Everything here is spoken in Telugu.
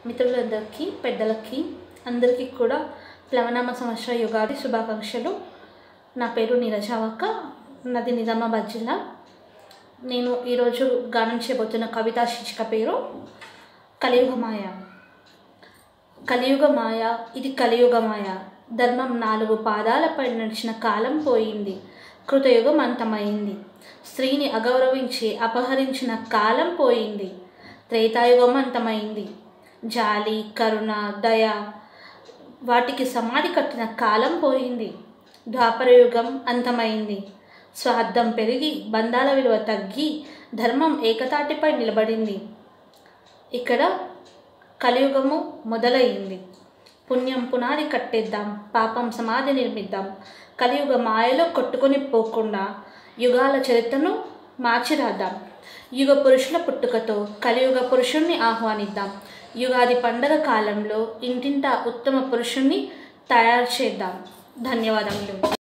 మిత్రులందరికీ పెద్దలకి అందరికీ కూడా ప్లవనామ సంవత్సర యుగాది శుభాకాంక్షలు నా పేరు నీరజావక్క నాది నిజామాబాద్ జిల్లా నేను ఈరోజు గానం చేయబోతున్న కవితా శీర్షిక పేరు కలియుగ మాయ కలియుగ మాయ ఇది కలియుగ మాయ ధర్మం నాలుగు పాదాలపై నడిచిన కాలం పోయింది కృతయుగం అంతమైంది స్త్రీని అగౌరవించి అపహరించిన కాలం పోయింది త్రేతాయుగం అంతమైంది జాలి కరుణ దయ వాటికి సమాధి కట్టిన కాలం పోయింది ద్వాపరయుగం అంతమైంది స్వార్థం పెరిగి బంధాల విలువ తగ్గి ధర్మం ఏకతాటిపై నిలబడింది ఇక్కడ కలియుగము మొదలైంది పుణ్యం పునాది కట్టేద్దాం పాపం సమాధి నిర్మిద్దాం కలియుగ మాయలో కొట్టుకొని పోకుండా యుగాల చరిత్రను మార్చి రాద్దాం యుగ పురుషుల పుట్టుకతో కలియుగ పురుషుణ్ణి ఆహ్వానిద్దాం యుగాది పండగ కాలంలో ఇంటింటా ఉత్తమ పురుషుణ్ణి తయారు చేద్దాం ధన్యవాదములు